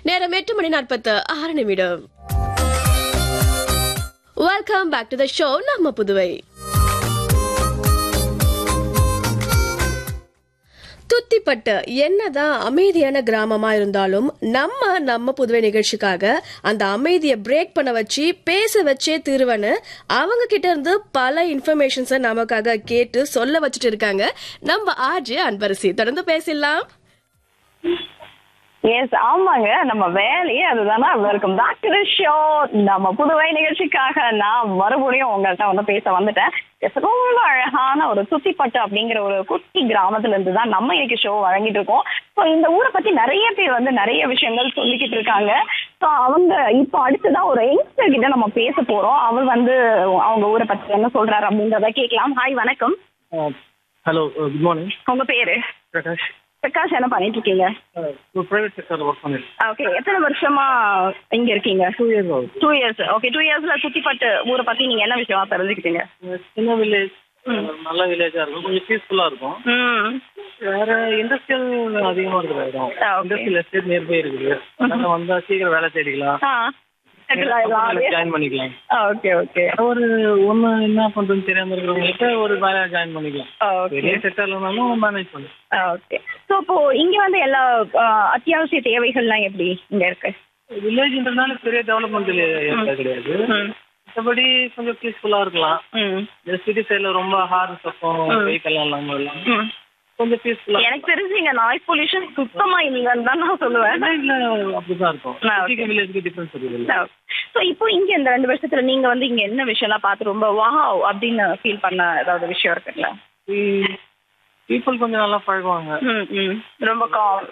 நேரம் எட்டு மணி நாற்பத்து ஆறு நிமிடம் welcome back to the show நம்ம புதுவை துத்திப்பட்டு என்னதான் அமைதியான கிராமமா இருந்தாலும் நம்ம நம்ம புதுவை நிகழ்ச்சிக்காக அந்த அமைதியை பிரேக் பண்ண வச்சு பேச வச்சே தீர்வன்னு அவங்க கிட்ட இருந்து பல இன்ஃபர்மேஷன்ஸை நமக்காக கேட்டு சொல்ல வச்சுட்டு இருக்காங்க நம்ம ஆர்ஜே அன்பரசி தொடர்ந்து பேசலாம் எஸ் ஆமாங்க நம்ம வேலையே அதுதானே வெல்கம் பேக் டு ஷோ நம்ம புதுவை நிகழ்ச்சிக்காக நான் மறுபடியும் உங்கள்கிட்ட வந்து பேச வந்துட்டேன் Yes, ரொம்ப அழகான ஒரு சுத்திப்பட்டு அப்படிங்கிற ஒரு குட்டி கிராமத்துல இருந்து தான் நம்ம இன்னைக்கு ஷோ வழங்கிட்டு இருக்கோம் ஸோ இந்த ஊரை பத்தி நிறைய பேர் வந்து நிறைய விஷயங்கள் சொல்லிக்கிட்டு இருக்காங்க ஸோ அவங்க இப்போ அடுத்ததான் ஒரு யங்ஸ்டர் கிட்ட நம்ம பேச போறோம் அவர் வந்து அவங்க ஊரை பத்தி என்ன சொல்றாரு அப்படின்றத கேட்கலாம் ஹாய் வணக்கம் ஹலோ குட் மார்னிங் உங்க பேரு பிரகாஷ் பிரகாஷ் என்ன பண்ணிட்டு இருக்கீங்க ஒரு ப்ரைவேட் செக்டரில் ஒர்க் பண்ணிருக்கேன் ஓகே எத்தனை வருஷமா இங்க இருக்கீங்க டூ இயர்ஸ் ஆகுது டூ இயர்ஸ் ஓகே டூ இயர்ஸ்ல சுத்திப்பட்டு ஊரை பத்தி நீங்க என்ன விஷயமா தெரிஞ்சுக்கிட்டீங்க சின்ன வில்லேஜ் நல்ல வில்லேஜாக இருக்கும் கொஞ்சம் பீஸ்ஃபுல்லாக இருக்கும் ம் வேற இண்டஸ்ட்ரியல் அதிகமாக இருக்கிற இடம் ஆ, okay. இண்டஸ்ட்ரியல் எஸ்டேட் நியர்பை இருக்குது அதனால வந்தா சீக்கிரம் வேலை தேடிக்கலாம் ஆ செட்டில் ஆயிடலாம் ஜாயின் பண்ணிக்கலாம் ஓகே ஓகே ஒரு ஒன்று என்ன பண்ணுறதுன்னு தெரியாம இருக்கிறவங்ககிட்ட ஒரு வேலை ஜாயின் பண்ணிக்கலாம் ஓகே பெரிய செக்டர்ல இருந்தாலும் மேனேஜ் பண்ணு ஓகே ஸோ இப்போ இங்க வந்து எல்லா ஆ, அத்தியாவசிய தேவைகள்லாம் எப்படி இங்க இருக்கு வில்லேஜ்ன்றதுனால பெரிய டெவலப்மெண்ட் கிடையாது ம் மற்றபடி கொஞ்சம் பீஸ்ஃபுல்லாக இருக்கலாம் ம் இந்த சிட்டி சைடில் ரொம்ப ஹார்ட் சத்தம் வெஹிக்கல் இல்லாமல் எல்லாம் ம் கொஞ்சம் பீஸ்ஃபுல்லாக எனக்கு தெரிஞ்சு இங்க நாய்ஸ் பொல்யூஷன் சுத்தமா இல்லைன்னு தான் நான் சொல்லுவேன் இல்ல அப்படிதான் இருக்கும் ஆ, okay. சிட்டி வில்லேஜ்க்கு டிஃபரன்ஸ் இருக்குது ஸோ இப்போ இங்க இந்த ரெண்டு வருஷத்துல நீங்க வந்து இங்க என்ன விஷயம்லாம் பார்த்து ரொம்ப வாவ் அப்படின்னு ஃபீல் பண்ண ஏதாவது விஷயம் இருக்குங்களா பீப்புள் கொஞ்சம் நல்லா பழகுவாங்க ம் ம் ரொம்ப கா